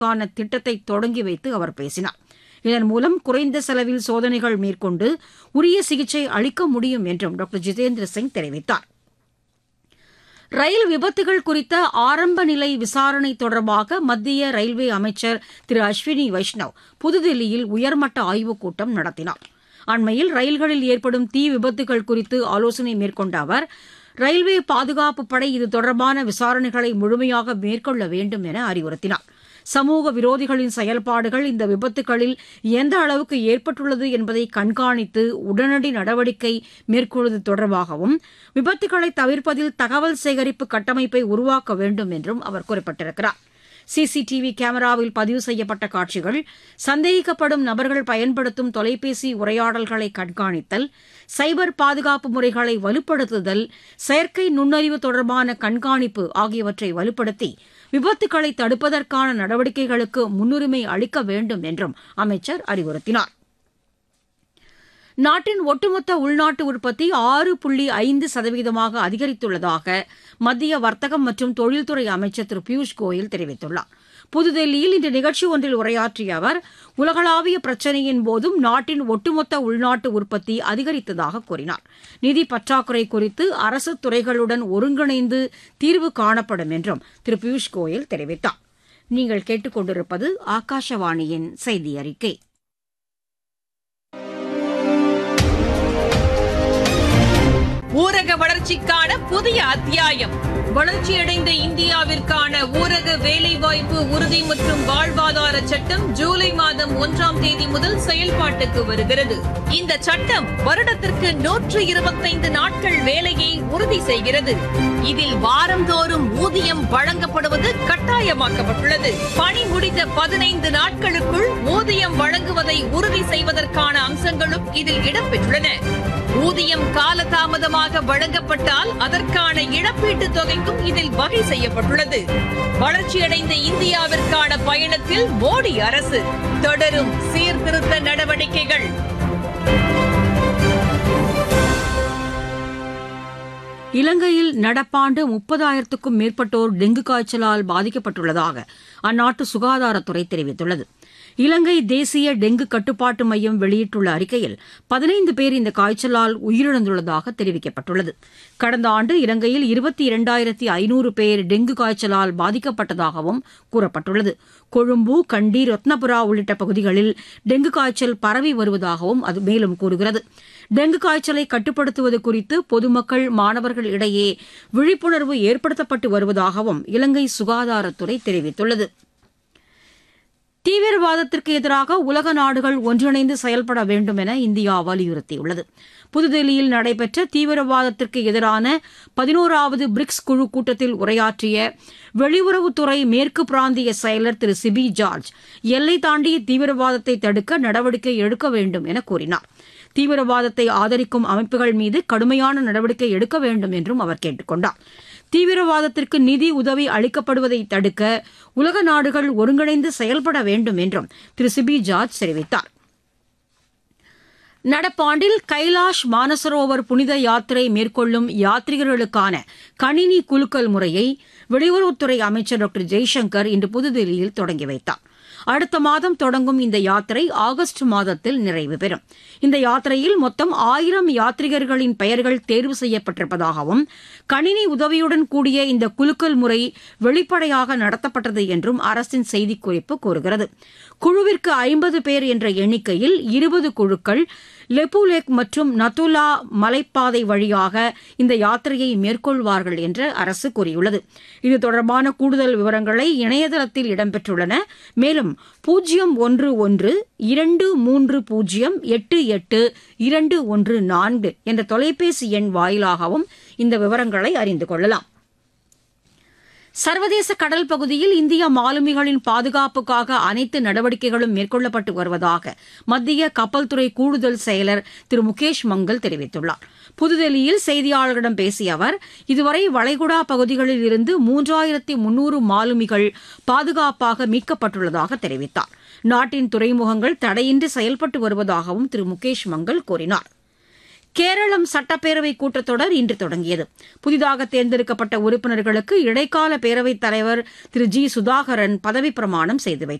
க்கான திட்டத்தை தொடங்கி வைத்து அவர் பேசினார் இதன் மூலம் குறைந்த செலவில் சோதனைகள் மேற்கொண்டு உரிய சிகிச்சை அளிக்க முடியும் என்றும் டாக்டர் ஜிதேந்திர சிங் தெரிவித்தார் ரயில் விபத்துகள் குறித்த ஆரம்ப நிலை விசாரணை தொடர்பாக மத்திய ரயில்வே அமைச்சர் திரு அஸ்வினி வைஷ்ணவ் புதுதில்லியில் உயர்மட்ட ஆய்வுக் கூட்டம் நடத்தினார் அண்மையில் ரயில்களில் ஏற்படும் தீ விபத்துகள் குறித்து ஆலோசனை மேற்கொண்ட அவர் ரயில்வே பாதுகாப்பு படை இது தொடர்பான விசாரணைகளை முழுமையாக மேற்கொள்ள வேண்டும் என அறிவுறுத்தினார் சமூக விரோதிகளின் செயல்பாடுகள் இந்த விபத்துகளில் எந்த அளவுக்கு ஏற்பட்டுள்ளது என்பதை கண்காணித்து உடனடி நடவடிக்கை மேற்கொள்வது தொடர்பாகவும் விபத்துகளை தவிர்ப்பதில் தகவல் சேகரிப்பு கட்டமைப்பை உருவாக்க வேண்டும் என்றும் அவர் குறிப்பிட்டிருக்கிறார் சிசிடிவி கேமராவில் பதிவு செய்யப்பட்ட காட்சிகள் சந்தேகிக்கப்படும் நபர்கள் பயன்படுத்தும் தொலைபேசி உரையாடல்களை கண்காணித்தல் சைபர் பாதுகாப்பு முறைகளை வலுப்படுத்துதல் செயற்கை நுண்ணறிவு தொடர்பான கண்காணிப்பு ஆகியவற்றை வலுப்படுத்தி விபத்துக்களை தடுப்பதற்கான நடவடிக்கைகளுக்கு முன்னுரிமை அளிக்க வேண்டும் என்றும் அமைச்சர் அறிவுறுத்தினார் நாட்டின் ஒட்டுமொத்த உள்நாட்டு உற்பத்தி ஆறு புள்ளி ஐந்து சதவீதமாக அதிகரித்துள்ளதாக மத்திய வர்த்தகம் மற்றும் தொழில்துறை அமைச்சர் திரு பியூஷ் கோயல் தெரிவித்துள்ளார் புதுதில்லியில் இன்று நிகழ்ச்சி ஒன்றில் உரையாற்றிய அவர் உலகளாவிய பிரச்சினையின் போதும் நாட்டின் ஒட்டுமொத்த உள்நாட்டு உற்பத்தி அதிகரித்ததாக கூறினார் நிதி பற்றாக்குறை குறித்து அரசு துறைகளுடன் ஒருங்கிணைந்து தீர்வு காணப்படும் என்றும் திரு பியூஷ் கோயல் தெரிவித்தார் நீங்கள் கேட்டுக்கொண்டிருப்பது ஆகாஷவாணியின் செய்தி அறிக்கை ஊரக வளர்ச்சிக்கான புதிய அத்தியாயம் வளர்ச்சியடைந்த இந்தியாவிற்கான ஊரக வேலைவாய்ப்பு உறுதி மற்றும் வாழ்வாதார சட்டம் ஜூலை மாதம் ஒன்றாம் தேதி முதல் செயல்பாட்டுக்கு வருகிறது இந்த சட்டம் வருடத்திற்கு நூற்று இருபத்தைந்து நாட்கள் வேலையை உறுதி செய்கிறது இதில் வாரந்தோறும் ஊதியம் வழங்கப்படுவது கட்டாயமாக்கப்பட்டுள்ளது பணி முடிந்த பதினைந்து நாட்களுக்குள் ஊதியம் வழங்குவதை உறுதி செய்வதற்கான அம்சங்களும் இதில் இடம்பெற்றுள்ளன ஊதியம் காலதாமதமாக வழங்கப்பட்டால் அதற்கான இழப்பீட்டுத் தொகைக்கும் இதில் வகை செய்யப்பட்டுள்ளது வளர்ச்சியடைந்த இந்தியாவிற்கான பயணத்தில் மோடி அரசு தொடரும் சீர்திருத்த நடவடிக்கைகள் இலங்கையில் நடப்பாண்டு முப்பதாயிரத்துக்கும் மேற்பட்டோர் டெங்கு காய்ச்சலால் பாதிக்கப்பட்டுள்ளதாக அந்நாட்டு சுகாதாரத்துறை தெரிவித்துள்ளது இலங்கை தேசிய டெங்கு கட்டுப்பாட்டு மையம் வெளியிட்டுள்ள அறிக்கையில் பதினைந்து பேர் இந்த காய்ச்சலால் உயிரிழந்துள்ளதாக தெரிவிக்கப்பட்டுள்ளது கடந்த ஆண்டு இலங்கையில் இருபத்தி இரண்டாயிரத்தி ஐநூறு பேர் டெங்கு காய்ச்சலால் பாதிக்கப்பட்டதாகவும் கூறப்பட்டுள்ளது கொழும்பு கண்டி ரத்னபுரா உள்ளிட்ட பகுதிகளில் டெங்கு காய்ச்சல் பரவி வருவதாகவும் அது மேலும் கூறுகிறது டெங்கு காய்ச்சலை கட்டுப்படுத்துவது குறித்து பொதுமக்கள் மாணவர்கள் இடையே விழிப்புணர்வு ஏற்படுத்தப்பட்டு வருவதாகவும் இலங்கை சுகாதாரத்துறை தெரிவித்துள்ளது தீவிரவாதத்திற்கு எதிராக உலக நாடுகள் ஒன்றிணைந்து செயல்பட வேண்டும் என இந்தியா வலியுறுத்தியுள்ளது புதுதில்லியில் நடைபெற்ற தீவிரவாதத்திற்கு எதிரான பதினோராவது பிரிக்ஸ் குழு கூட்டத்தில் உரையாற்றிய வெளியுறவுத்துறை மேற்கு பிராந்திய செயலர் திரு சிபி ஜார்ஜ் எல்லை தாண்டிய தீவிரவாதத்தை தடுக்க நடவடிக்கை எடுக்க வேண்டும் என கூறினார் தீவிரவாதத்தை ஆதரிக்கும் அமைப்புகள் மீது கடுமையான நடவடிக்கை எடுக்க வேண்டும் என்றும் அவர் கேட்டுக் கொண்டார் தீவிரவாதத்திற்கு நிதி உதவி அளிக்கப்படுவதை தடுக்க உலக நாடுகள் ஒருங்கிணைந்து செயல்பட வேண்டும் என்றும் திரு சிபி ஜார்ஜ் தெரிவித்தார் நடப்பாண்டில் கைலாஷ் மானசரோவர் புனித யாத்திரை மேற்கொள்ளும் யாத்ரிகர்களுக்கான கணினி குலுக்கல் முறையை வெளியுறவுத்துறை அமைச்சர் டாக்டர் ஜெய்சங்கர் இன்று புதுதில்லியில் தொடங்கி வைத்தார் அடுத்த மாதம் தொடங்கும் இந்த யாத்திரை ஆகஸ்ட் மாதத்தில் நிறைவு பெறும் இந்த யாத்திரையில் மொத்தம் ஆயிரம் யாத்ரிகர்களின் பெயர்கள் தேர்வு செய்யப்பட்டிருப்பதாகவும் கணினி உதவியுடன் கூடிய இந்த குலுக்கல் முறை வெளிப்படையாக நடத்தப்பட்டது என்றும் அரசின் செய்திக்குறிப்பு கூறுகிறது குழுவிற்கு ஐம்பது பேர் என்ற எண்ணிக்கையில் இருபது குழுக்கள் லெப்புலேக் மற்றும் நத்துலா மலைப்பாதை வழியாக இந்த யாத்திரையை மேற்கொள்வார்கள் என்று அரசு கூறியுள்ளது இது தொடர்பான கூடுதல் விவரங்களை இணையதளத்தில் இடம்பெற்றுள்ளன மேலும் பூஜ்ஜியம் ஒன்று ஒன்று இரண்டு மூன்று பூஜ்ஜியம் எட்டு எட்டு இரண்டு ஒன்று நான்கு என்ற தொலைபேசி எண் வாயிலாகவும் இந்த விவரங்களை அறிந்து கொள்ளலாம் சர்வதேச கடல் பகுதியில் இந்திய மாலுமிகளின் பாதுகாப்புக்காக அனைத்து நடவடிக்கைகளும் மேற்கொள்ளப்பட்டு வருவதாக மத்திய கப்பல் துறை கூடுதல் செயலர் திரு முகேஷ் மங்கல் தெரிவித்துள்ளார் புதுதில்லியில் செய்தியாளர்களிடம் பேசிய அவர் இதுவரை வளைகுடா பகுதிகளில் இருந்து மூன்றாயிரத்தி முன்னூறு மாலுமிகள் பாதுகாப்பாக மீட்கப்பட்டுள்ளதாக தெரிவித்தார் நாட்டின் துறைமுகங்கள் தடையின்றி செயல்பட்டு வருவதாகவும் திரு முகேஷ் மங்கல் கூறினார் கேரளம் சட்டப்பேரவை கூட்டத்தொடர் இன்று தொடங்கியது புதிதாக தேர்ந்தெடுக்கப்பட்ட உறுப்பினர்களுக்கு இடைக்கால பேரவைத் தலைவர் திரு ஜி சுதாகரன் பதவிப் பிரமாணம் செய்து வைத்தார்